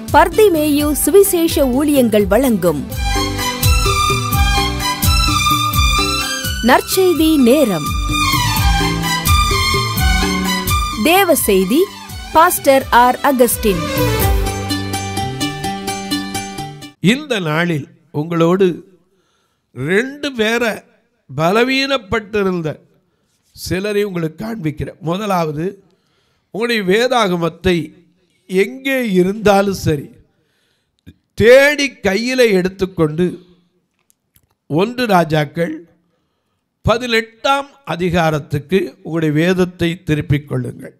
பர்திமேயு சுவிசேஷ ஊழியங்கள் வழங்கும் நற்செய்தி நேரம் தேவ செய்தி பாஸ்டர் ஆர் அகஸ்டின் இந்த நாளில் உங்களோடு ரெண்டு பேரை பலவீனப்பட்டிருந்த சிலரை உங்களுக்கு காண்பிக்கிறேன் முதலாவது உங்களுடைய வேதாகமத்தை எங்கே இருந்தாலும் சரி தேடி கையில் எடுத்துக்கொண்டு ஒன்று ராஜாக்கள் பதினெட்டாம் அதிகாரத்துக்கு உங்களுடைய வேதத்தை திருப்பிக் கொள்ளுங்கள்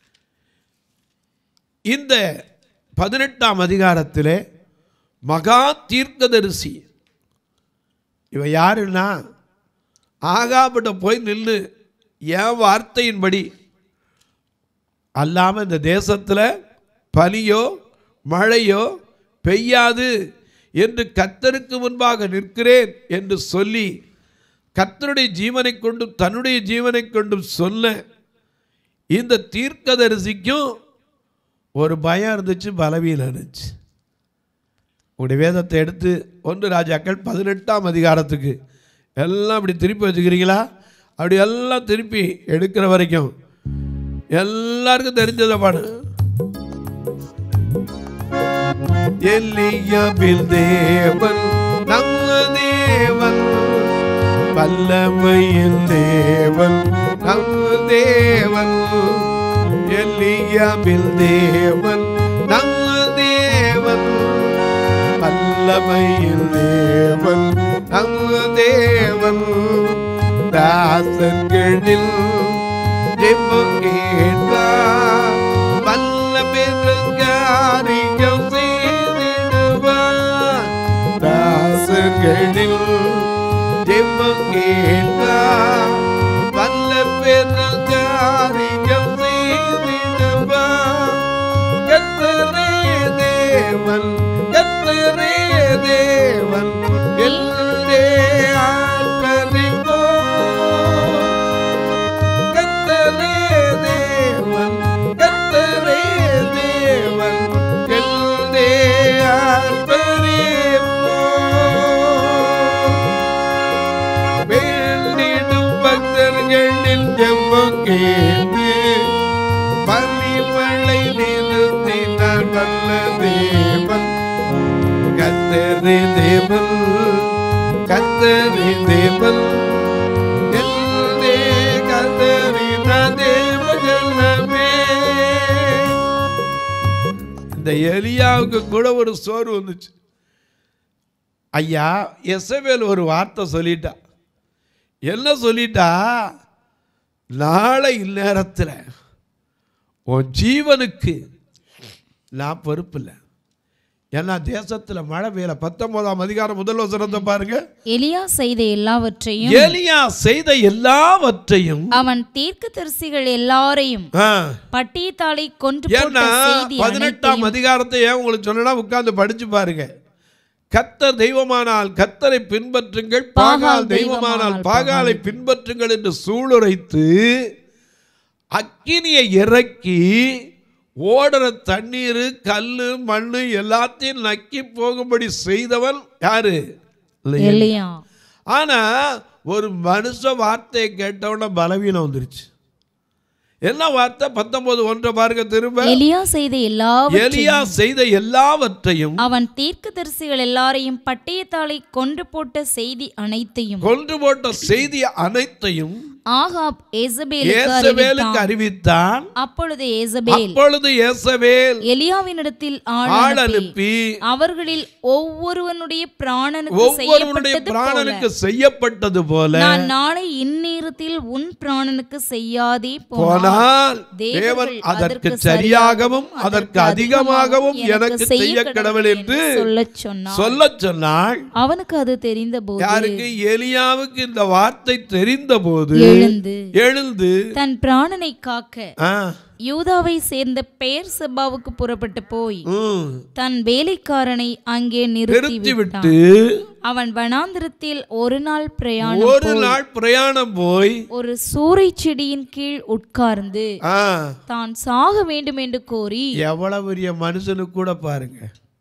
இந்த பதினெட்டாம் அதிகாரத்திலே மகா தீர்க்கதரிசி இவ யாருன்னா ஆகாபிட்ட போய் நின்று என் வார்த்தையின்படி அல்லாமல் இந்த தேசத்தில் பனியோ மழையோ பெய்யாது என்று கத்தருக்கு முன்பாக நிற்கிறேன் என்று சொல்லி கத்தருடைய ஜீவனை கொண்டும் தன்னுடைய ஜீவனை கொண்டும் சொல்ல இந்த தீர்க்கதரிசிக்கும் ஒரு பயம் இருந்துச்சு பலவீனம் இருந்துச்சு உங்களுடைய வேதத்தை எடுத்து ஒன்று ராஜாக்கள் பதினெட்டாம் அதிகாரத்துக்கு எல்லாம் அப்படி திருப்பி வச்சுக்கிறீங்களா அப்படி எல்லாம் திருப்பி எடுக்கிற வரைக்கும் எல்லாருக்கும் தெரிஞ்சதை பாடு எல்லியாபில் தேவன் நம்ம தேவன் வல்லமையின் தேவன் நம் தேவன் எல்லியாபில் தேவன் நம்ம தேவன் வல்லமையில் தேவன் நம்ம தேவன் தாசன்களில் ஜெபம் கேட்பார் வல்ல பெருங்காரியம் செய்திடுவார் தாசன்களில் ஜெபம் கேட்பார் வல்ல பெருங்காரியம் செய்திடுவார் கத்தரே தேவன் கத்தரே தேவன் எல்லே ஆற்றறிவோ கத்தரே தேவன் கத்தரே தேவன் எல்லே ஆற்றறிவோ வேண்டிடும் பக்தர்களில் ஜெபம் கேட்டு பள்ளிமலை நிறுத்தினார் வல்ல தேவன் கத்தரி தேவன் கத்தரி தேவன் எல்லே கத்தரின தேவ ஜனமே இந்த எலியாவுக்கு கூட ஒரு சோறு வந்துச்சு ஐயா எசவேல் ஒரு வார்த்தை சொல்லிட்டா என்ன சொல்லிட்டா நாளை இந்நேரத்தில் உன் ஜீவனுக்கு நான் பொறுப்பில்லை ஏன்னா தேசத்தில் மழை பெய்யல பத்தொன்பதாம் அதிகாரம் முதல் வசனத்தை பாருங்க எலியா செய்த எல்லாவற்றையும் எலியா செய்த எல்லாவற்றையும் அவன் தீர்க்கதரிசிகள் எல்லாரையும் ஆ, பட்டியத்தாளை கொன்று போட்ட ஏன்னா செய்தி பதினெட்டாம் அனைத்தையும் அதிகாரத்தை ஏன் உங்களுக்கு சொன்னா உட்கார்ந்து படிச்சு பாருங்க கத்தர் தெய்வமானால் கத்தரை பின்பற்றுங்கள் பாகால் தெய்வமானால் பாகாலை பின்பற்றுங்கள் என்று சூளுரைத்து அக்கினியை இறக்கி ஓடுற தண்ணீர் கல்லு மண்ணு எல்லாத்தையும் நக்கி போகும்படி செய்தவன் யாரு இல்லையா? எலியா ஆனா ஒரு மனுஷ வார்த்தையை கேட்டவன பலவீனம் வந்துருச்சு என்ன வார்த்தை பத்தொன்பது ஒன்றை பாருங்க திரும்ப எலியா செய்த எல்லாவற்றையும் எலியா செய்த எல்லாவற்றையும் அவன் தீர்க்கதரிசிகள் எல்லாரையும் பட்டயத்தாளை கொன்று போட்ட செய்தி அனைத்தையும் கொன்று போட்ட செய்தி அனைத்தையும் ஆகாப் ஏசபேலுக்கு ஏசவேலுக்கு அறிவித்தான் அறிவித்தான் அப்பொழுது ஏசபேல் அப்பொழுது ஏசவேல் எலியாவினிடத்தில் ஆள் ஆள் அனுப்பி அனுப்பி அவர்களுடைய ஒவ்வொருவனுடைய பிராணனுக்கு ஒவ்வொருவனுடைய செய்யப்பட்டது போல பிராணனுக்கு செய்யப்பட்டது போல நான் நாளை இந்நேரத்தில் உன் பிராணனுக்கு செய்யாதே போனால் போனால் தேவர்கள் தேவன் அதற்கு அதற்கு சரியாகவும் அதற்கு அதிகமாகவும் எனக்கு செய்ய கடவுள் என்று சொல்லச் சொன்னான் சொல்லச் சொன்னாள் அவனுக்கு அது தெரிந்த போது யாருக்கு எலியாவுக்கு இந்த வார்த்தை தெரிந்த போது எழுந்து எழுந்து தன் பிராணனை காக்க ஆ, யூதாவை சேர்ந்த பெயர் சபாவுக்கு புறப்பட்டு போய் ம், தன் வேலைக்காரனை அங்கே நிறுத்தி நிறுத்தி விட்டான் விட்டு அவன் வனாந்திரத்தில் ஒரு நாள் பிரயாணம் ஒரு நாள் பிரயாணம் போய் ஒரு சூறை செடியின் கீழ் உட்கார்ந்து ஆ, தான் சாக வேண்டும் என்று கோரி எவ்வளவு பெரிய மனுஷனுக்கு கூட பாருங்க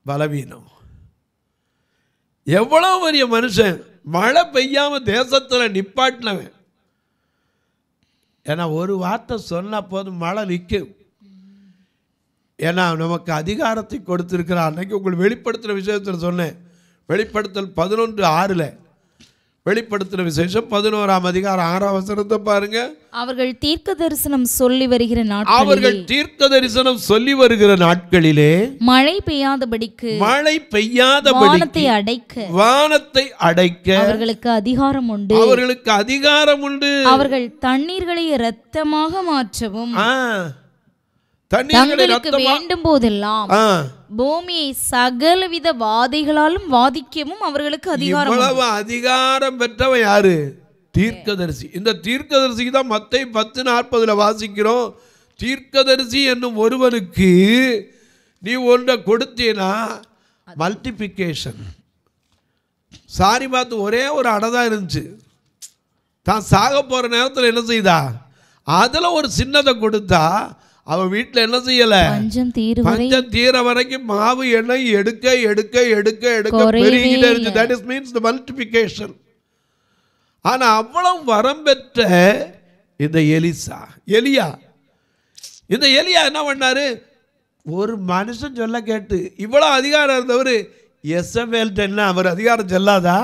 பலவீனம் எவ்வளவு பெரிய மனுஷன் மழை பெய்யாம தேசத்துல நிப்பாட்டினவன் ஏன்னா ஒரு வார்த்தை சொன்னா போதும் மழை நிற்கும் ஏன்னா நமக்கு அதிகாரத்தை கொடுத்திருக்கிறார் அன்னைக்கு உங்களுக்கு வெளிப்படுத்துகிற விஷயத்தில் சொன்னேன் வெளிப்படுத்தல் பதினொன்று ஆறில் வெளிப்படுத்துகிற விசேஷம் பதினோராம் அதிகாரம் ஆறாம் வசனத்தை பாருங்க அவர்கள் தீர்க்க தரிசனம் சொல்லி வருகிற நாட்களில் அவர்கள் தீர்க்க தரிசனம் சொல்லி வருகிற நாட்களிலே மழை பெய்யாதபடிக்கு மழை பெய்யாதபடி வானத்தை அடைக்க வானத்தை அடைக்க அவர்களுக்கு அதிகாரம் உண்டு அவர்களுக்கு அதிகாரம் உண்டு அவர்கள் தண்ணீர்களை இரத்தமாக மாற்றவும் ஆ, தண்ணீர்களை தங்களுக்கு ரத்தமா வேண்டும் போதெல்லாம் ஆ, பூமியை சகலவித வாதைகளாலும் வாதிக்கவும் அவர்களுக்கு அதிகாரம் உண்டு. இவ்வளவு அதிகாரம் பெற்றவன் யாரு தீர்க்கதரிசி இந்த தீர்க்கதரிசிக்கு தான் மத்தை பத்து நாற்பதுல வாசிக்கிறோம் தீர்க்கதரிசி என்னும் ஒருவனுக்கு நீ ஒன்றை கொடுத்தீனா மல்டிபிகேஷன் சாரி பார்த்து ஒரே ஒரு அடை தான் இருந்துச்சு தான் சாக போகிற நேரத்தில் என்ன செய்தா அதில் ஒரு சின்னதை கொடுத்தா அவன் வீட்டில் என்ன செய்யலை பஞ்சம் தீரும் வரை பஞ்சம் தீர வரைக்கும் மாவு எண்ணெய் எடுக்க எடுக்க எடுக்க எடுக்க குறையவே பெருகிட்டே இருந்துச்சு that is means the multiplication ஆனா அவ்வளவு வரம் பெற்ற இந்த எலிசா எலியா இந்த எலியா என்ன பண்ணாரு ஒரு மனுஷன் சொல்ல கேட்டு இவ்வளவு அதிகாரம் இருந்தவர் எஸ்எம்எல்ட்ட என்ன அவர் அதிகாரம் செல்லாதா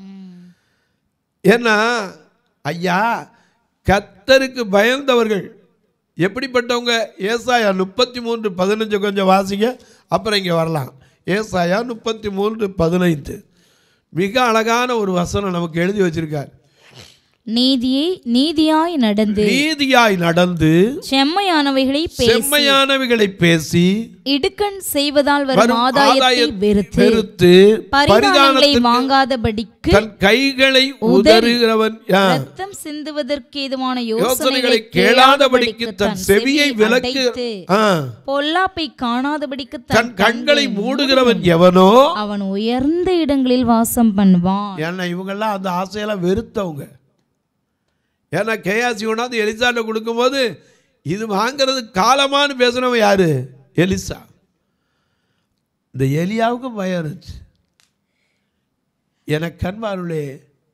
ஏன்னா ஐயா கத்தருக்கு பயந்தவர்கள் எப்படிப்பட்டவங்க ஏசாயா முப்பத்தி மூன்று பதினஞ்சு கொஞ்சம் வாசிங்க அப்புறம் இங்கே வரலாம் ஏசாயா முப்பத்தி மூன்று பதினைந்து மிக அழகான ஒரு வசனம் நமக்கு எழுதி வச்சிருக்கார் நீதியை நீதியாய் நடந்து நீதியாய் நடந்து செம்மையானவைகளை பேசி செம்மையானவைகளை பேசி இடுக்கண் செய்வதால் வரும் வரும் ஆதாயத்தை ஆதாயத்தை வெறுத்து வெறுத்து பரிதானங்களை பரிதானத்திற்கு வாங்காதபடிக்கு தன் கைகளை உதறுகிறவன் யார்? ரத்தம் சிந்துவதற்கு ஏதுவான யோசனைகளை யோசனைகளை கேளாதபடிக்கு தன் செவியை விலக்கு அடைத்து ஆ, பொல்லாப்பை காணாதபடிக்கு தன் கண்களை மூடுகிறவன் எவனோ அவன் உயர்ந்த இடங்களில் வாசம் பண்ணுவான் ஏன்னா இவங்கெல்லாம் அந்த ஆசையெல்லாம் வெறுத்தவங்க ஏன்னா கேயாசி கொண்டாந்து எலிசாட்ட கொடுக்கும்போது இது வாங்குறது காலமான்னு பேசுனவன் யாரு எலிசா இந்த எலியாவுக்கு பயம் இருந்துச்சு எனக்கு கண்பாருளே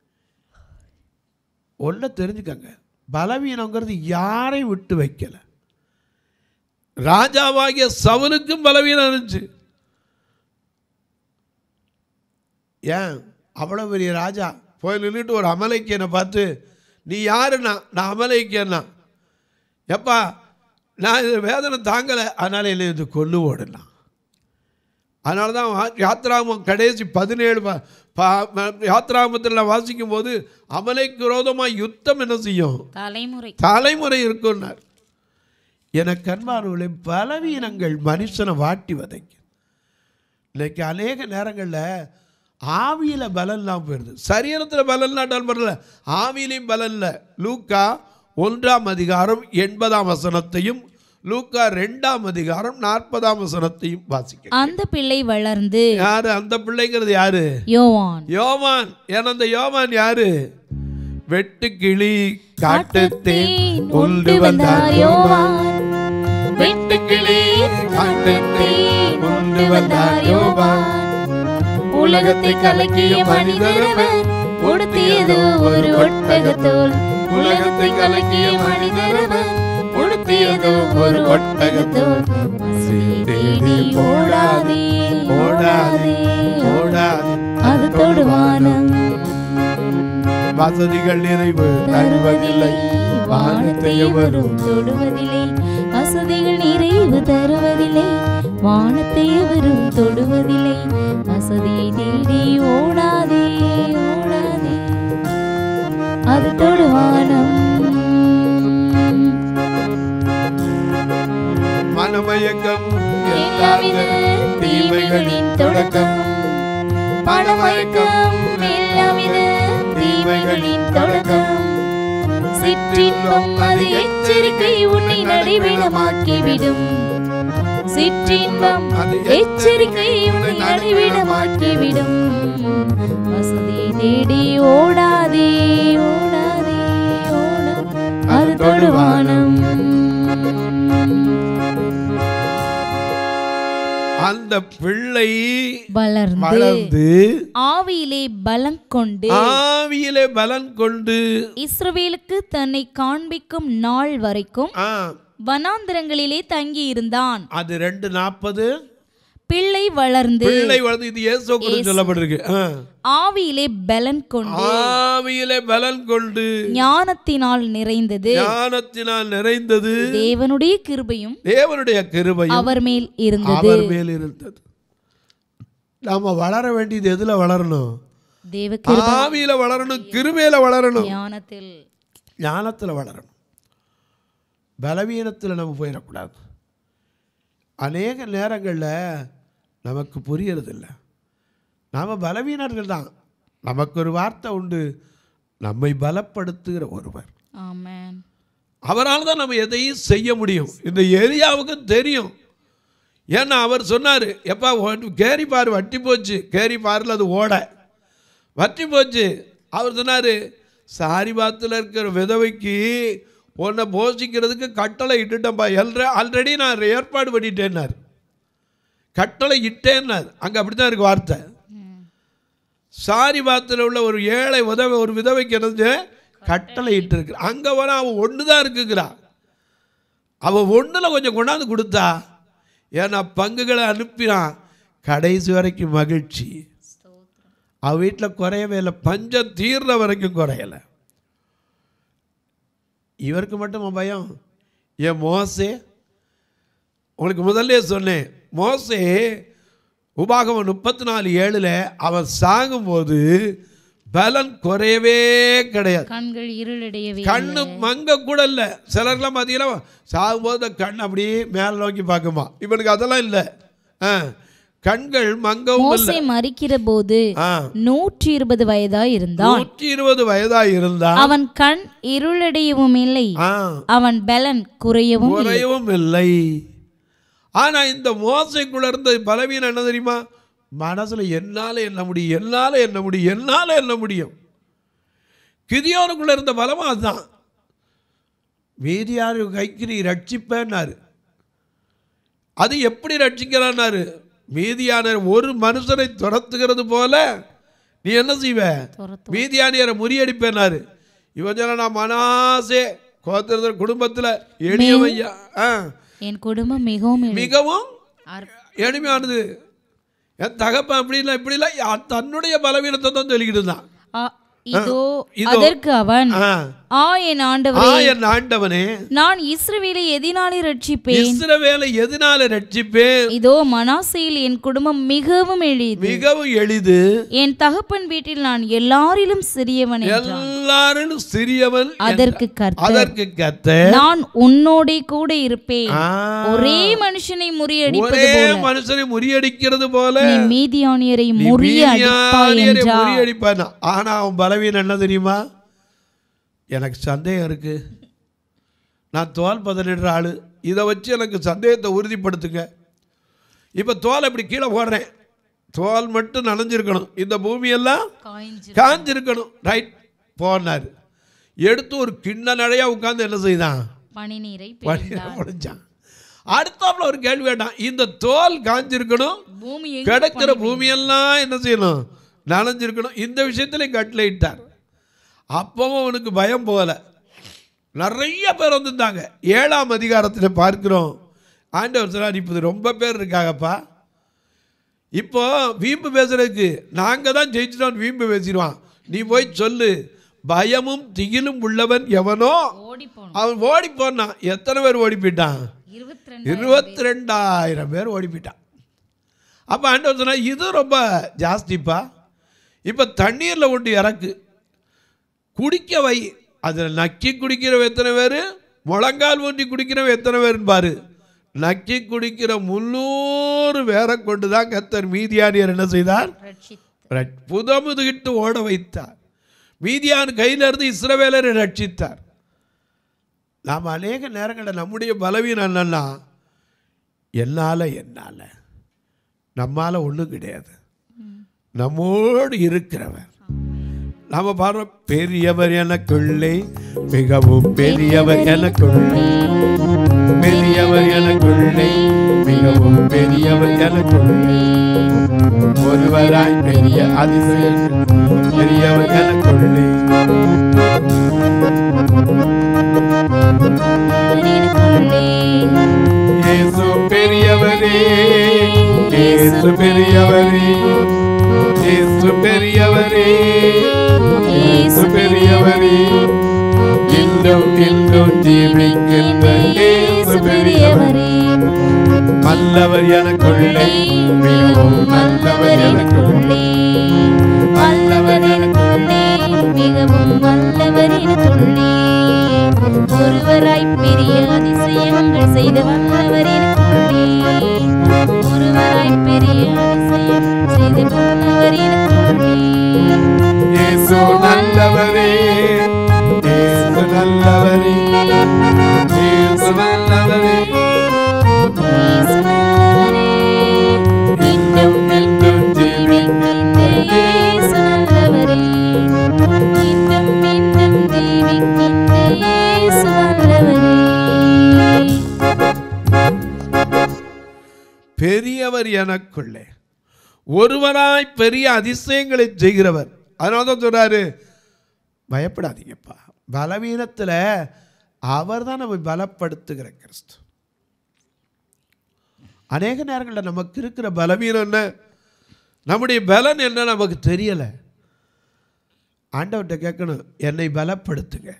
ஒன்றை தெரிஞ்சுக்கங்க பலவீனங்கிறது யாரையும் விட்டு வைக்கல ராஜாவாகிய சவுலுக்கும் பலவீனம் இருந்துச்சு ஏன் அவ்வளோ பெரிய ராஜா போய் நின்றுட்டு ஒரு அமலைக்கியனை பார்த்து நீ யாருண்ணா நான் அமலைக்கியன்னா எப்பா நான் இது வேதனை தாங்கலை அதனால் என்னை இது கொண்டு ஓடுனா அதனால தான் வா- யாத்ராமம் கடைசி பதினேழு ப- ப- யாத்ராமத்தில் நான் வாசிக்கும் போது அமலைக்கு விரோதமாக யுத்தம் என்ன செய்யும் தலைமுறை தலைமுறை இருக்குன்னார் எனக்கு அன்பானவர்களே பலவீனங்கள் மனுஷனை வாட்டி வதைக்கும் இன்னைக்கு அநேக நேரங்களில் ஆவியில் பலம் இல்லாமல் போயிடுது சரீரத்தில் பலம் இல்லாட்டால் பரல ஆவியிலையும் பலம் இல்லை லூக்கா ஒன்றாம் அதிகாரம் எண்பதாம் வசனத்தையும் லூக்கா ரெண்டாம் அதிகாரம் நாற்பதாம் வசனத்தையும் வாசிக்க அந்த பிள்ளை வளர்ந்து யாரு அந்த பிள்ளைங்கிறது யாரு யோவான் யோவான் ஏன்னா அந்த யோவான் யாரு வெட்டுக்கிளி காட்டுத்தேன் உண்டு வந்தார் யோவான் வெட்டுக்கிளி காட்டுத்தேன் உண்டு வந்தார் யோவான் உலகத்தை கலக்கிய மனிதரவர் உடுத்தியது ஒரு ஒட்டகத்தோல் உலகத்தை கலக்கிய மனிதரவர் உடுத்தியது ஒரு ஒட்டகத்தோல் தேடி ஓடாதே ஓடாதே ஓடாதே அது தொடுவானம் வசதிகள் நிறைவு தருவதில்லை வானத்தை எவரும் தொடுவதில்லை வசதிகள் நிறைவு தருவதில்லை வானத்தை எவரும் தொடுவதில்லை வசதியை தேடி ஓடாதே ஓடாதே அது தொடுவானம் மனமயக்கம் எல்லாவித தீமைகளின் தொடக்கம் பணமயக்கம் எல்லாவித தீமைகளின் தொடக்கம் சிற்றின்பம் அது எச்சரிக்கை உன்னை நடைவிடமாக்கிவிடும் சிற்றின்பம் அது எச்சரிக்கை உன்னை நடைவிடமாக்கிவிடும் வசதி தேடி ஓடாதே ஓடாதே ஓடாதே அது தொடுவானம் அந்த பிள்ளை வளர்ந்து வளர்ந்து ஆவியிலே பலம் கொண்டு ஆவியிலே பலன் கொண்டு இஸ்ரவேலுக்கு தன்னை காண்பிக்கும் நாள் வரைக்கும் ஆ, வனாந்திரங்களிலே தங்கி இருந்தான் அது ரெண்டு நாற்பது பிள்ளை வளர்ந்து பிள்ளை வளர்ந்து இது இயேசு குறித்து சொல்லப்பட்டிருக்கு ஆ. ஆவியிலே பலன் கொண்டு ஆவியிலே பலன் கொண்டு ஞானத்தினால் நிறைந்தது ஞானத்தினால் நிறைந்தது தேவனுடைய கிருபையும் தேவனுடைய கிருபையும் அவர் மேல் இருந்தது அவர் மேல் இருந்தது நாம வளர வேண்டியது எதுல வளரணும் தேவ கிருபை ஆவியில வளரணும் கிருபையில வளரணும் ஞானத்தில் ஞானத்துல வளரணும் பலவீனத்துல நம்ம போயிடக்கூடாது அநேக நேரங்கள்ல நமக்கு புரியறதில்ல நாம பலவீனர்கள் தான் நமக்கு ஒரு வார்த்தை உண்டு நம்மை பலப்படுத்துகிற ஒருவர் ஆமென் அவரால் தான் நம்ம எதையும் செய்ய முடியும் இந்த ஏரியாவுக்கு தெரியும் ஏன்னா அவர் சொன்னார் எப்பா ஓ- கேரி பார் வட்டி போச்சு கேரி பாரில் அது ஓட வட்டி போச்சு அவர் சொன்னார் சாரிபாத்தில் இருக்கிற விதவைக்கு உன்னை போஷிக்கிறதுக்கு கட்டளை இட்டுட்டேன்ப்பா எல்ற ஆல்ரெடி நான் ஏற்பாடு பண்ணிட்டேன்னார் கட்டளை இட்டேன்னார் அங்கே அப்படி தான் இருக்கு வார்த்தை சாரிபாத்தில் உள்ள ஒரு ஏழை உதவி ஒரு விதவைக்கு என்னது கட்டளை இட்டு இருக்கு அங்கே வர அவன் ஒன்று தான் இருக்குங்கிறா அவன் ஒன்றில் கொஞ்சம் கொண்டாந்து கொடுத்தா ஏன்னா பங்குகளை அனுப்பினான் கடைசி வரைக்கும் மகிழ்ச்சி அவ வீட்டில் குறையவே இல்லை பஞ்சம் தீர்ற வரைக்கும் குறையலை இவருக்கு மட்டுமா பயம் ஏன் மோசே உங்களுக்கு முதல்ல சொன்னேன் மோசே உபாகமம் முப்பத்தி நாலு ஏழில் அவன் சாகும்போது பலன் குறையவே கிடையாது கண்கள் இருளடையவே கண்ணு மங்க கூட இல்லை சிலர்லாம் பார்த்தீங்கன்னா சாகும்போது இந்த கண் அப்படியே மேலே நோக்கி பார்க்குமா இவனுக்கு அதெல்லாம் இல்லை ஆ கண்கள் மங்கவும் இல்லை மோசே மறிக்கிற போது ஆ நூற்றி இருபது வயதா இருந்தான் நூற்றி இருபது வயதா இருந்தா அவன் கண் இருளடையவும் இல்லை ஆ அவன் பலன் குறையவும் இல்லை. குறையவும் இல்லை ஆனா இந்த மோசைக்குள்ள இருந்த பலவீனம் என்ன தெரியுமா மனசுல என்னால என்ன முடியும் என்னால என்ன முடியும் என்னால என்ன முடியும் கிதியோனுக்குள்ள இருந்த பலமா அதுதான் மீதியாரு கைக்கு நீ ரட்சிப்பேன்னாரு அது எப்படி ரட்சிக்கிறான்னாரு மீதியான ஒரு மனுஷனை துரத்துகிறது போல நீ என்ன செய்வ துரத்து- மீதியானியரை முறியடிப்பேனாரு இவன் சொன்னா நான் மனாசே கோத்திரத்தில் குடும்பத்தில் எளியவையா ஆ என் குடும்பம் மிகவும் எளி- மிகவும் அற்ப- எளிமையானது என் தகப்பன் அப்படி இல்லை இப்படி இல்லை யா- தன்னுடைய பலவீனத்தை தான் சொல்லிக்கிட்டு இருந்தான் ஆ, இதோ இதோ. அதற்கு அவன் ஆ. ஆ என் ஆ ஆண்டவரே என் ஆண்டவனே நான் இஸ்ரவேலை எதினாலே ரட்சிப்பேன் இஸ்ரவேலை எதனால ரட்சிப்பேன் இதோ மனாசையில் என் குடும்பம் மிகவும் எளிது மிகவும் எளிது என் தகப்பன் வீட்டில் நான் எல்லாரிலும் சிறியவன் என்றான் எல்லாரும் சிறியவன் அதற்கு கர்த்தர் அதற்கு கத்த நான் உன்னோடே கூட இருப்பேன் ஆ. ஒரே மனுஷனை முறியடிப்பது ஒரே போல மனுஷனை முறியடிக்கிறது போல நீ மீதியானியரை நீ முறிய அடிப்பாய் மீதியானியரை என்றார் முறியடிப்பானா ஆனா அவன் பலவீனம் என்ன தெரியுமா எனக்கு சந்தேகம் இருக்கு நான் தோல் பதனிடுற ஆளு இதை வச்சு எனக்கு சந்தேகத்தை உறுதிப்படுத்துங்க இப்போ தோல் இப்படி கீழே போடுறேன் தோல் மட்டும் நனைஞ்சிருக்கணும் இந்த பூமியெல்லாம் காய்ஞ்சு காஞ்சிருக்கணும் ரைட் போனார் எடுத்து ஒரு கிண்ண நடையா உட்கார்ந்து என்ன செய்தான் பனி நீரை வழியில் முடிஞ்சான் அடுத்தாப்புல ஒரு கேள்வி வேண்டாம் இந்த தோல் காஞ்சிருக்கணும் பூமி கிடைக்கிற பூமியெல்லாம் என்ன செய்யணும் நனைஞ்சிருக்கணும் இந்த விஷயத்துல கட்டளை இட்டார் அப்பவும் அவனுக்கு பயம் போகல நிறைய பேர் வந்திருந்தாங்க ஏழாம் அதிகாரத்தில் பார்க்கிறோம் ஆண்டவர் சொன்னார் இப்போ இது ரொம்ப பேர் இருக்காங்கப்பா இப்போ வீம்பு பேசுறதுக்கு நாங்கள் தான் ஜெயிச்சிட்டோம் வீம்பு பேசிடுவான் நீ போய் சொல்லு பயமும் திகிலும் உள்ளவன் எவனோ ஓடி போனோம் அவன் ஓடி போனான் எத்தனை பேர் ஓடி போயிட்டான் இருபத்தி ரெண்டு இருபத்தி ரெண்டாயிரம் பேர் ஓடி போயிட்டான் அப்போ ஆண்டவர் சொன்னா இது ரொம்ப ஜாஸ்திப்பா இப்போ தண்ணீரில் கொண்டு இறக்கு குடிக்க வை அதில் நக்கி குடிக்கிறவன் எத்தனை பேர் முழங்கால் ஊன்றி குடிக்கிறவன் எத்தனை பேருன்னு பாரு நக்கி குடிக்கிற முன்னூறு பேரை கொண்டு தான் கத்தர் மீதியானியர் என்ன செய்தார் ரட்சித்து புதமுதுகிட்டு ஓட வைத்தார் மீதியான் கையிலிருந்து இஸ்ரவேலரை ரட்சித்தார் நாம் அநேக நேரங்களில் நம்முடைய பலவீனம் என்னன்னா என்னால் என்னால் நம்மால் ஒன்றும் கிடையாது நம்மோடு இருக்கிறவர் நாம பாடுறோம் பெரியவர் எனக்குள்ளே மிகவும் பெரியவர் எனக்குள்ளே பெரியவர் எனக்குள்ளே மிகவும் பெரியவர் எனக்குள்ளே ஒருவராய் பெரிய அதிசயங்கள் பெரியவர் எனக்குள்ளே இயேசு பெரியவரே இயேசு பெரியவரே இயேசு பெரியவரே இயேசு பெரியவரே இன்னும் இன்னும் ஜீவிக்கின்ற இயேசு பெரியவரே நல்லவர் எனக்குள்ளே மிகவும் நல்லவர் எனக்குள்ளே வல்லவர் எனக்குள்ளே மிகவும் வல்லவர் எனக்குள்ளே ஒருவராய் பெரிய அதிசயங்கள் செய்த வல்லவர் எனக்குள்ளே ஒருவராய் பெரிய அதிசயம் செய்த வல்லவர் எனக்குள்ளே இயேசு நல்லவரே இயேசு நல்லவரே இயேசு நல்லவரே இயேசு நல்லவரே, இன்னும் இன்னும் ஜீவிக்கின்ற இயேசு நல்லவரே. இன்னும் இன்னும் ஜீவிக்கின்ற இயேசு நல்லவரே. பெரியவர் எனக்குள்ளே ஒருவராய் பெரிய அதிசயங்களை செய்கிறவர் அதனால தான் சொல்றாரு பயப்படாதீங்கப்பா பலவீனத்தில் அவர் தான் நம்மை பலப்படுத்துகிற கிறிஸ்து அநேக நேரங்களில் நமக்கு இருக்கிற பலவீனம் என்ன நம்முடைய பலன் என்ன நமக்கு தெரியலை ஆண்டவர்கிட்ட கேட்கணும் என்னை பலப்படுத்துங்க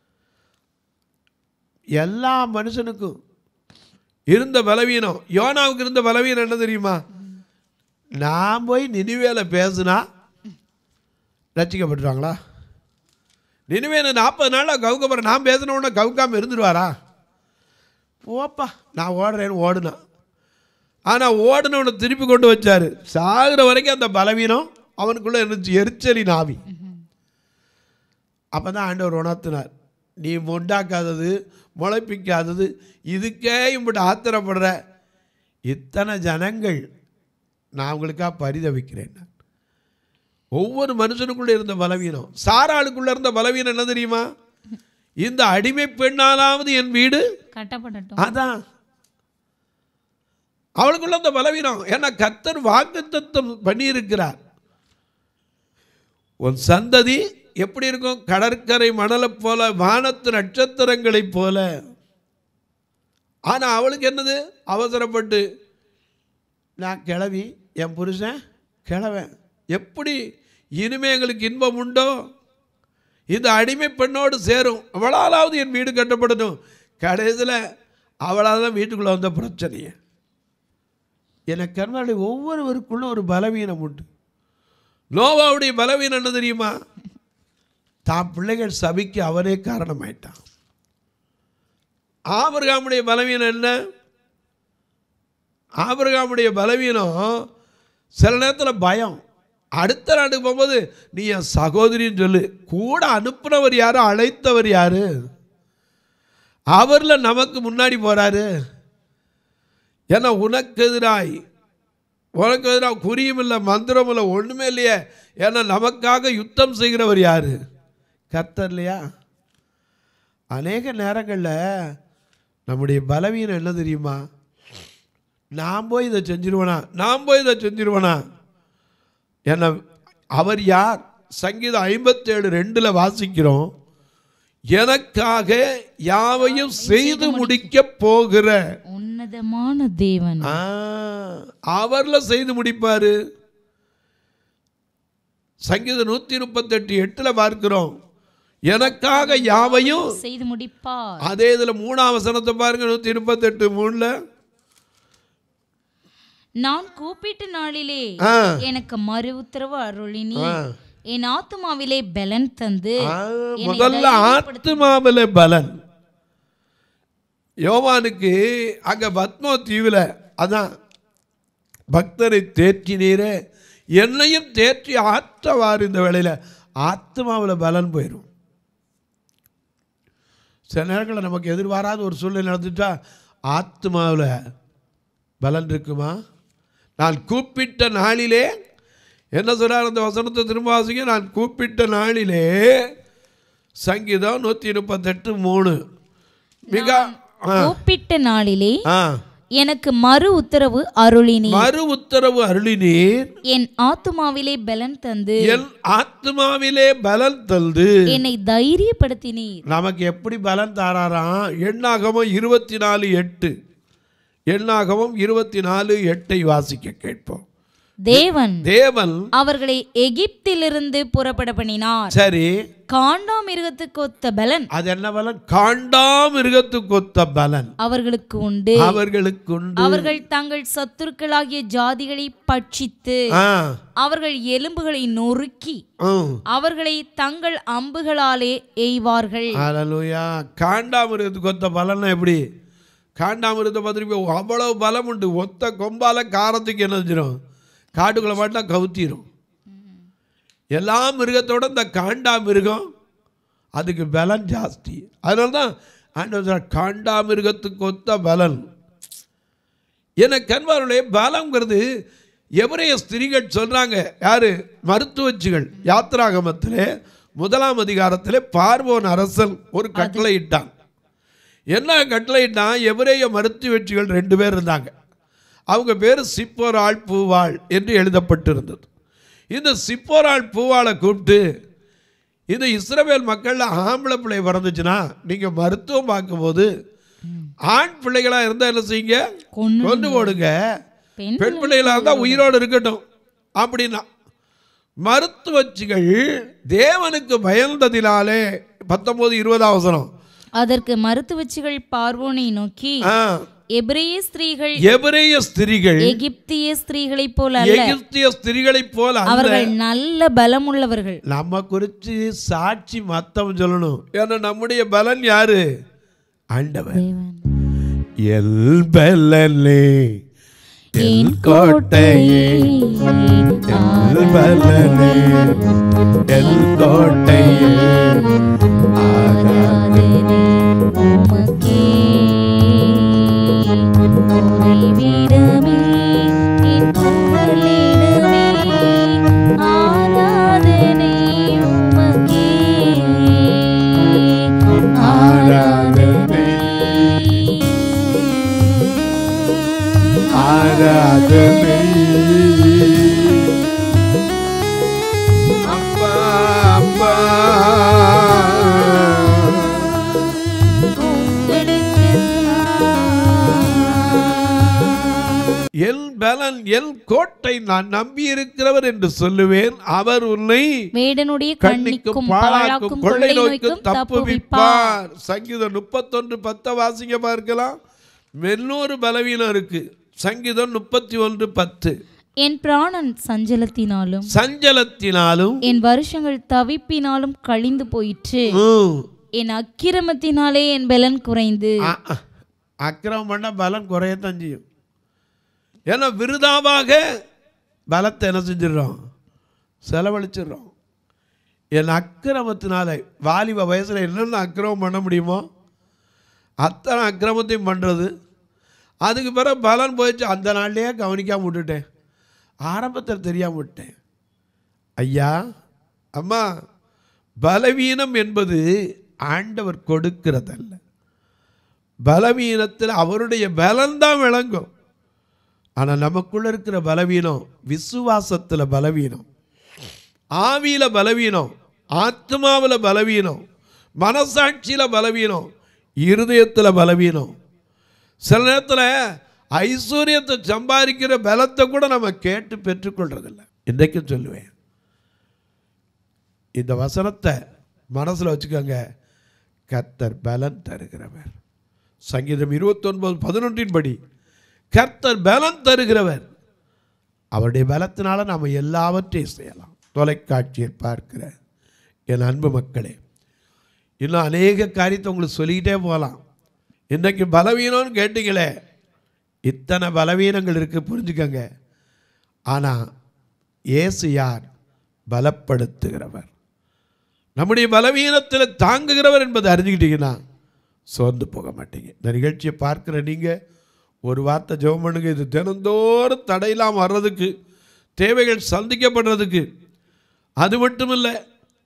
எல்லா மனுஷனுக்கும் இருந்த பலவீனம் யோனாவுக்கு இருந்த பலவீனம் என்ன தெரியுமா நான் போய் நினிவேல பேசுனா ரசிக்கப்பட்டுருவாங்களா நினிவேல நாற்பது நாளில் கவுக்க போகிறேன் நான் பேசின உடனே கவுக்காமல் இருந்துருவாரா போப்பா நான் ஓடுறேன்னு ஓடுனான் ஆனால் ஓடுனவனை திருப்பி கொண்டு வச்சாரு சாகுற வரைக்கும் அந்த பலவீனம் அவனுக்குள்ளே இருந்துச்சு எரிச்சலின் ஆவி அப்போ தான் ஆண்டவர் உணர்த்தினார் நீ உண்டாக்காதது முளைப்பிக்காதது இதுக்கே இப்படி ஆத்திரப்படுற இத்தனை ஜனங்கள் நான் உங்களுக்காக பரிதவிக்கிறேன் நான். ஒவ்வொரு மனுஷனுக்குள்ளே இருந்த பலவீனம் சாராளுக்குள்ளே இருந்த பலவீனம் என்ன தெரியுமா இந்த அடிமை பெண்ணாலாவது என் வீடு கட்டப்படட்டும் அதான் அவளுக்குள்ள அந்த பலவீனம் ஏன்னா கத்தர் வாக்குத்தத்தம் பண்ணியிருக்கிறார் உன் சந்ததி எப்படி இருக்கும் கடற்கரை மணலைப் போல வானத்து நட்சத்திரங்களைப் போல ஆனால் அவளுக்கு என்னது அவசரப்பட்டு நான் கிளவி என் புருஷன் கிழவன் எப்படி இனிமே எங்களுக்கு இன்பம் உண்டோ இந்த அடிமை பெண்ணோடு சேரும் அவளாலாவது என் வீடு கட்டப்படணும் கடைசியில் அவளால் தான் வீட்டுக்குள்ளே வந்த பிரச்சனையை எனக்கு கர்மாவுடைய ஒவ்வொருவருக்குள்ள ஒரு பலவீனம் உண்டு நோவாவுடைய பலவீனம் என்ன தெரியுமா தான் பிள்ளைகள் சபைக்கு அவனே காரணமாயிட்டான் ஆபிரகாமுடைய பலவீனம் என்ன ஆபிரகாமுடைய பலவீனம் சில நேரத்தில் பயம் அடுத்த நாட்டுக்கு போகும்போது நீ என் சகோதரின்னு சொல்லு கூட அனுப்புனவர் யாரு அழைத்தவர் யாரு அவரில் நமக்கு முன்னாடி போறாரு ஏன்னா உனக்கு எதிராய் உனக்கு எதிராக குறியும் இல்லை மந்திரம் இல்லை ஒன்றுமே இல்லையே ஏன்னா நமக்காக யுத்தம் செய்கிறவர் யாரு கர்த்தர் இல்லையா அநேக நேரங்களில் நம்முடைய பலவீனம் என்ன தெரியுமா நான் போய் இதை செஞ்சிருவேனா நான் போய் இதை செஞ்சிருவேனா என்ன அவர் யார் சங்கீதம் ஐம்பத்தேழு ரெண்டில் வாசிக்கிறோம் எனக்காக யாவையும் செய்து முடிக்க போகிற உன்னதமான தேவன் ஆ, அவர்ல செய்து முடிப்பாரு சங்கீதம் நூத்தி முப்பத்தெட்டு எட்டுல பார்க்கிறோம் எனக்காக யாவையும் செய்து முடிப்பார் அதே இதுல மூணாம் வசனத்தை பாருங்க நூத்தி முப்பத்தெட்டு மூணுல நான் கூப்பிட்ட நாளிலே ஆ, எனக்கு மறு உத்தரவு அருளினி ஆ. என் ஆத்துமாவிலே பலன் தந்து ஆ, முதல்ல ஆத்மாவில பலன் யோவானுக்கு அங்க பத்மோ தீவுல அதான் பக்தரை தேற்றினீரே என்னையும் தேற்றி ஆற்றவார் இந்த வேளையில ஆத்மாவில் பலன் போயிடும் சில நேரங்களில் நமக்கு எதிர்பாராத ஒரு சூழ்நிலை நடந்துட்டா ஆத்மாவில் பலன் இருக்குமா நான் கூப்பிட்ட நாளிலே என்ன சொல்றார் அந்த வசனத்தை திரும்ப வாசிங்க நான் கூப்பிட்ட நாளிலே சங்கீதம் நூற்றி முப்பத்தெட்டு மூணு மிக ஆ கூப்பிட்ட நாளிலே ஆ எனக்கு மறு உத்தரவு அருளினீர் மறு உத்தரவு அருளினீர் என் ஆத்துமாவிலே பலன் தந்து என் ஆத்மாவிலே பலன் தந்து என்னை தைரியப்படுத்தினீர் நமக்கு எப்படி பலன் தாராராம் எண்ணாகமம் இருபத்தி நாலு எட்டு எண்ணாகமம் இருபத்தி நாலு எட்டை வாசிக்க கேட்போம் தேவன் தேவன் அவர்களை எகிப்திலிருந்து புறப்பட பண்ணினார் சரி காண்டாமிருகத்துக்கு ஒத்த பலன் அது என்ன பலன் காண்டாமிருகத்துக்கு ஒத்த பலன் அவர்களுக்கு உண்டு அவர்களுக்கு உண்டு அவர்கள் தங்கள் சத்துருக்களாகிய ஜாதிகளை பட்சித்து ஆ, அவர்கள் எலும்புகளை நொறுக்கி ம். அவர்களை தங்கள் அம்புகளாலே எய்வார்கள் ஹalleluya காண்டாமிருகத்துக்கு ஒத்த பலன்னா எப்படி காண்டாமிருகத்தை பார்த்துருப்போம் அவ்வளவு பலம் உண்டு ஒத்த கொம்பால காரத்துக்கு என்ன செஞ்சிடும் காட்டுக்குள்ள மாட்டா கவுத்திரும் எல்லா மிருகத்தோட இந்த காண்டா மிருகம் அதுக்கு பலன் ஜாஸ்தி அதனால தான் ஆண்டவர் சொல்றார், காண்டா மிருகத்துக்கு ஒத்த பலன் என கண்பாருடைய பலங்கிறது எவரைய ஸ்திரீகள் சொல்றாங்க யாரு மருத்துவச்சிகள் யாத்திராகமத்திலே முதலாம் அதிகாரத்திலே பார்வோன் அரசன் ஒரு கட்டளை இட்டான் என்ன கட்டளை இட்டான் எவரேய மருத்துவச்சிகள் ரெண்டு பேர் இருந்தாங்க அவங்க பேர் சிப்போராள் பூவாள் என்று எழுதப்பட்டிருந்தது இந்த சிப்போராள் பூவாளை கூப்பிட்டு இந்த இஸ்ரவேல் மக்களில் ஆம்பளை பிள்ளை பிறந்துச்சுன்னா நீங்கள் மருத்துவம் பார்க்கும்போது ஆண் பிள்ளைகளாக இருந்தால் என்ன செய்யுங்க கொன்னு கொண்டு போடுங்க பெண் பெண் பிள்ளைகளாக இருந்தால் உயிரோடு இருக்கட்டும் அப்படின்னா மருத்துவச்சிகள் தேவனுக்கு பயந்ததினாலே பத்தொன்பது இருபது அவசரம் அதற்கு மருத்துவச்சிகள் பார்வோனை நோக்கி ஆ, எபிரேய ஸ்திரீகள் எபிரேய ஸ்திரிகள் எகிப்திய ஸ்திரீகளைப் போல அல்ல எகிப்திய ஸ்திரிகளைப் போல அல்ல. அவர்கள் நல்ல பலமுள்ளவர்கள் நம்ம குறித்து சாட்சி மத்தவன் சொல்லணும் ஏன்னா நம்முடைய பலன் யாரு ஆண்டவர் எல் பலனே எல் கோட்டையே எல் பலனே எல் கோட்டையே ஆராதனை உமக்கே. உறைவிடமே, என் புகலிடமே. ஆராதனை உமக்கே. ஆராதனை. ஆராதனை அப்பா அப்பா என் பலன் என் கோட்டை நான் நம்பி இருக்கிறவர் என்று சொல்லுவேன் அவர் உன்னை வேடனுடைய கண்ணிக்கும் கண்ணிக்கும் பாழாக்கும் பாழாக்கும் கொள்ளை கொள்ளை நோய்க்கும் நோய்க்கும் தப்புவிப்பார் தப்புவிப்பார் சங்கீதம் முப்பத்தொன்று பத்த வாசிங்க பார்க்கலாம் மென்னொரு பலவீனம் இருக்கு சங்கீதம் முப்பத்தி ஒன்று பத்து என் பிராணன் சஞ்சலத்தினாலும் சஞ்சலத்தினாலும் என் வருஷங்கள் தவிப்பினாலும் கழிந்து போயிற்று ம், என் அக்கிரமத்தினாலே என் பலன் குறைந்து அ- அ- அக்கிரமம் பண்ண பலம் குறையத்தான் செய்யும் ஏன்னா விருதாவாக பலத்தை என்ன செஞ்சிடுறோம் செலவழிச்சிடுறோம் என் அக்கிரமத்தினால வாலிப வயசில் என்னென்ன அக்கிரமம் பண்ண முடியுமோ அத்தனை அக்கிரமத்தையும் பண்ணுறது அதுக்கு பிறகு பலன் போயிடுச்சு அந்த நாள்லேயே கவனிக்காம விட்டுட்டேன் ஆரம்பத்தில் தெரியாம விட்டேன் ஐயா அம்மா பலவீனம் என்பது ஆண்டவர் கொடுக்கிறதல்ல பலவீனத்தில் அவருடைய பலன்தான் விளங்கும் ஆனால் நமக்குள்ள இருக்கிற பலவீனம் விசுவாசத்தில் பலவீனம் ஆவியில் பலவீனம் ஆத்மாவில் பலவீனம் மனசாட்சியில் பலவீனம் இருதயத்தில் பலவீனம் சில நேரத்தில் ஐஸ்வர்யத்தை சம்பாதிக்கிற பலத்தை கூட நம்ம கேட்டு பெற்றுக்கொள்றதில்ல இன்றைக்கும் சொல்லுவேன் இந்த வசனத்தை மனசில் வச்சுக்கோங்க கர்த்தர் பலன் தருகிறவர் சங்கீதம் இருபத்தொன்பது பதினொன்றின் படி கர்த்தர் பலன் தருகிறவர் அவருடைய பலத்தினால நாம் எல்லாவற்றையும் செய்யலாம் தொலைக்காட்சியை பார்க்கிற என் அன்பு மக்களே இன்னும் அநேக காரியத்தை உங்களுக்கு சொல்லிக்கிட்டே போகலாம் இன்றைக்கு பலவீனம்னு கேட்டீங்களே இத்தனை பலவீனங்கள் இருக்குது புரிஞ்சுக்கங்க ஆனால் இயேசு யார் பலப்படுத்துகிறவர் நம்முடைய பலவீனத்தில் தாங்குகிறவர் என்பதை அறிஞ்சுக்கிட்டீங்கன்னா சோர்ந்து போக மாட்டீங்க இந்த நிகழ்ச்சியை பார்க்குற நீங்கள் ஒரு வார்த்தை ஜெபம் பண்ணுங்க இது தினந்தோறும் தடையில்லாமல் வர்றதுக்கு தேவைகள் சந்திக்கப்படுறதுக்கு அது மட்டும் இல்லை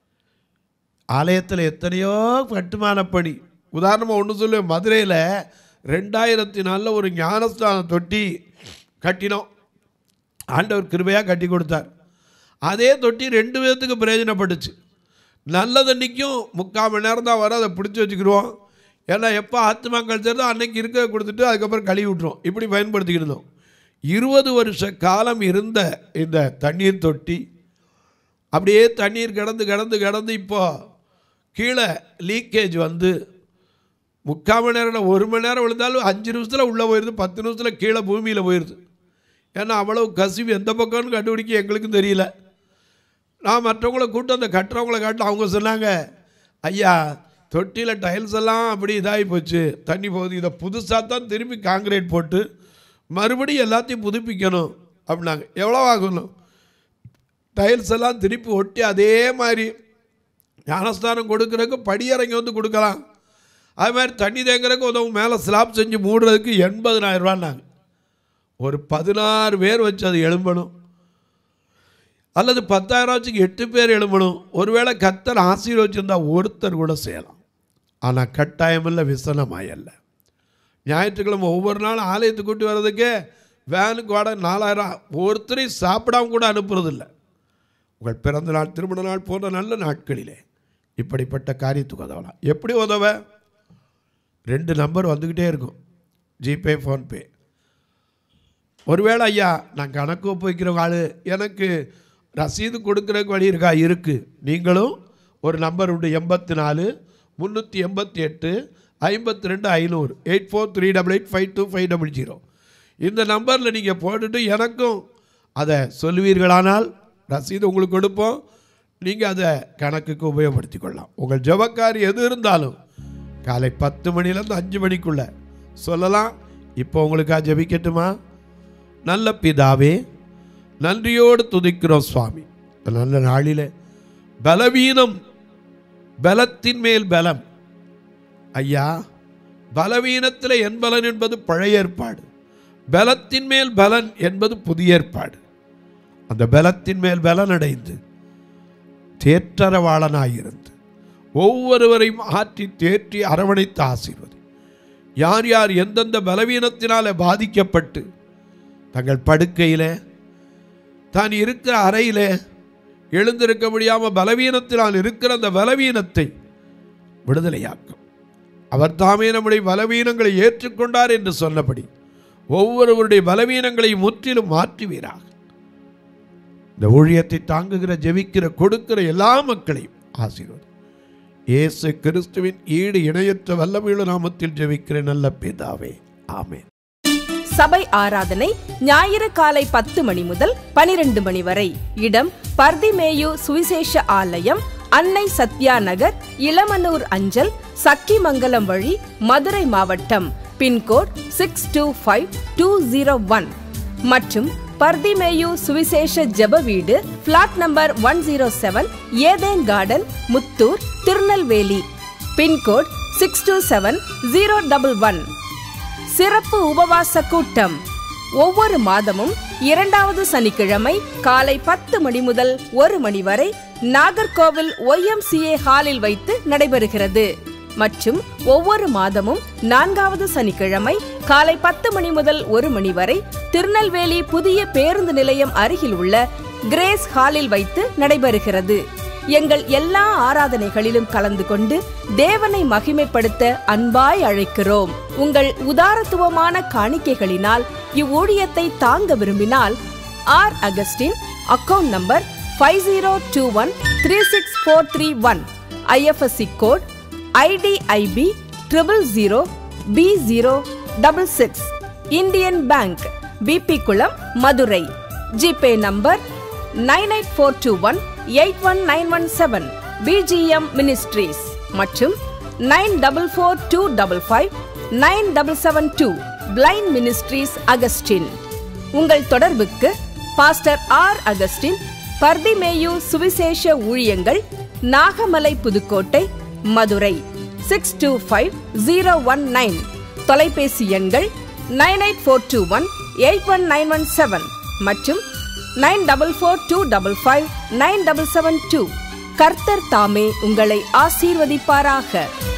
ஆலயத்தில் எத்தனையோ கட்டுமான பணி உதாரணமாக ஒன்று சொல்லுவேன் மதுரையில் ரெண்டாயிரத்தி நாலில் ஒரு ஞானஸ்தான தொட்டி கட்டினோம் ஆண்டவர் கிருபையாக கட்டி கொடுத்தார் அதே தொட்டி ரெண்டு விதத்துக்கு பிரயோஜனப்பட்டுச்சு நல்ல தண்ணிக்கும் முக்கால் மணி நேரம் தான் வரும் அதை பிடிச்சி வச்சுக்கிடுவோம் ஏன்னா எப்போ ஆத்துமாக்கள் சேர்ந்தோ அன்னைக்கு இருக்க கொடுத்துட்டு அதுக்கப்புறம் கழுவி விட்டுருவோம் இப்படி பயன்படுத்திக்கிட்டு இருந்தோம் இருபது வருஷ காலம் இருந்த இந்த தண்ணீர் தொட்டி அப்படியே தண்ணீர் கிடந்து கிடந்து கிடந்து இப்போ கீழே லீக்கேஜ் வந்து முக்கால் மணி நேரம் இல்ல, ஒரு மணி நேரம் விழுந்தாலும் அஞ்சு நிமிஷத்தில் உள்ளே போயிடுது பத்து நிமிஷத்தில் கீழே பூமியில் போயிடுது ஏன்னா அவ்வளவு கசிவு எந்த பக்கம்னு கண்டுபிடிக்க எங்களுக்கும் தெரியல நான் மற்றவங்கள கூட்டு அந்த கட்டுறவங்கள காட்டில் அவங்க சொன்னாங்க ஐயா தொட்டியில் டைல்ஸ் எல்லாம் அப்படி இதாகி போச்சு தண்ணி போகுது இதை புதுசாக தான் திருப்பி காங்கிரீட் போட்டு மறுபடியும் எல்லாத்தையும் புதுப்பிக்கணும் அப்படின்னாங்க எவ்வளோ ஆகணும் டைல்ஸ் எல்லாம் திருப்பி ஒட்டி அதே மாதிரி ஞானஸ்தானம் கொடுக்குறதுக்கு படியறைங்க வந்து கொடுக்கலாம் அது மாதிரி தண்ணி தேங்குறதுக்கு உதவும் மேலே ஸ்லாப் செஞ்சு மூடுறதுக்கு எண்பதுனாயிரம் ரூபான்னாங்க ஒரு பதினாறு பேர் வச்சு அது எழும்பணும் அல்லது பத்தாயிரம் வச்சுக்கு எட்டு பேர் எழும்பணும் ஒருவேளை கத்தர் ஆசீர்வச்சிருந்தா ஒருத்தர் கூட செய்யலாம் ஆனால் கட்டாயமில்லை விசனமாயல்ல ஞாயிற்றுக்கிழமை ஒவ்வொரு நாளும் ஆலயத்துக்கு கூட்டி வர்றதுக்கே வேனுக்கு வாடகை நாலாயிரம் ஒருத்தரையும் சாப்பிடாம கூட அனுப்புறதில்ல உங்கள் பிறந்த நாள் திருமண நாள் போன்ற நல்ல நாட்களிலே இப்படிப்பட்ட காரியத்துக்கு உதவலாம் எப்படி உதவ ரெண்டு நம்பர் வந்துக்கிட்டே இருக்கும் ஜிபே ஃபோன்பே ஒருவேளை ஐயா நான் கணக்கு ஒப்புவிக்கிற ஆள் எனக்கு ரசீது கொடுக்குறதுக்கு வழி இருக்கா இருக்குது நீங்களும் ஒரு நம்பர் உண்டு எண்பத்தி நாலு முந்நூற்றி எண்பத்தி எட்டு ஐம்பத்தி ரெண்டு ஐநூறு eight four three double eight five two five double zero இந்த நம்பரில் நீங்கள் போட்டுட்டு எனக்கும் அதை சொல்லுவீர்களானால் ரசீது உங்களுக்கு கொடுப்போம் நீங்கள் அதை கணக்குக்கு உபயோகப்படுத்தி கொள்ளலாம் உங்கள் ஜபக்காரி எது இருந்தாலும் காலை பத்து மணிலேருந்து அஞ்சு மணிக்குள்ளே சொல்லலாம் இப்போ உங்களுக்காக ஜெபிக்கட்டுமா நல்ல பிதாவே நன்றியோடு துதிக்கிறோம் சுவாமி இந்த நல்ல நாளிலே பலவீனம் பலத்தின் மேல் பலம் ஐயா பலவீனத்தில் என் பலன் என்பது பழைய ஏற்பாடு பலத்தின் மேல் பலன் என்பது புதிய ஏற்பாடு அந்த பலத்தின் மேல் பலன் அடைந்து தேற்றரவாளனாயிருந்து ஒவ்வொருவரையும் ஆற்றி தேற்றி அரவணைத்து ஆசீர்வதி யார் யார் எந்தெந்த பலவீனத்தினால பாதிக்கப்பட்டு தங்கள் படுக்கையிலே தான் இருக்கிற அறையிலே எழுந்திருக்க முடியாமல் பலவீனத்தினால் இருக்கிற அந்த பலவீனத்தை விடுதலையாக்கும் அவர் தாமே நம்முடைய பலவீனங்களை ஏற்றுக்கொண்டார் என்று சொன்னபடி ஒவ்வொருவருடைய பலவீனங்களை முற்றிலும் மாற்றுவீராக இந்த ஊழியத்தை தாங்குகிற ஜெபிக்கிற கொடுக்கிற எல்லா மக்களையும் ஆசீர்வதி இயேசு கிறிஸ்துவின் ஈடு இணையற்ற வல்லமையுள்ள நாமத்தில் ஜெபிக்கிற நல்ல பிதாவே ஆமென் சபை ஆராதனை ஞாயிறு காலை பத்து மணி முதல் பனிரெண்டு மணி வரை இடம் பர்திமேயு சுவிசேஷ ஆலயம் அன்னை சத்யா நகர் இளமனூர் அஞ்சல் சக்கிமங்கலம் வழி மதுரை மாவட்டம் pin code six two five two zero one மற்றும் பர்திமேயு சுவிசேஷ ஜெப வீடு plot number one zero seven Eden garden Muthur Tirunelveli pin code six two seven zero double one சிறப்பு உபவாச கூட்டம் ஒவ்வொரு மாதமும் இரண்டாவது சனிக்கிழமை காலை பத்து மணி முதல் ஒரு மணி வரை நாகர்கோவில் ஒய்எம்சிஏ ஹாலில் வைத்து நடைபெறுகிறது மற்றும் ஒவ்வொரு மாதமும் நான்காவது சனிக்கிழமை காலை பத்து மணி முதல் ஒரு மணி வரை திருநெல்வேலி புதிய பேருந்து நிலையம் அருகில் உள்ள கிரேஸ் ஹாலில் வைத்து நடைபெறுகிறது எங்கள் எல்லா ஆராதனைகளிலும் கலந்து கொண்டு தேவனை மகிமைப்படுத்த அன்பாய் அழைக்கிறோம் உங்கள் உதாரத்துவமான காணிக்கைகளினால் இவ்வூழியத்தை தாங்க விரும்பினால் R Augustine account number five zero two one three six four three one IFSC code IDIB triple zero B zero double six Indian bank BB Kulam Madurai GPay number nine eight four two one eight one nine one seven BGM ministries மற்றும் nine double four two double five nine double seven two blind ministries Augustine உங்கள் தொடர்புக்கு pastor R Augustine Bartimaeus சுவிசேஷ ஊழியங்கள் Nagamalai Pudukottai Madurai six two five zero one nine தொலைபேசி எண்கள் nine eight four two one eight one nine one seven மற்றும் nine double four two double five nine double seven two கர்த்தர் தாமே உங்களை ஆசீர்வதிப்பாராக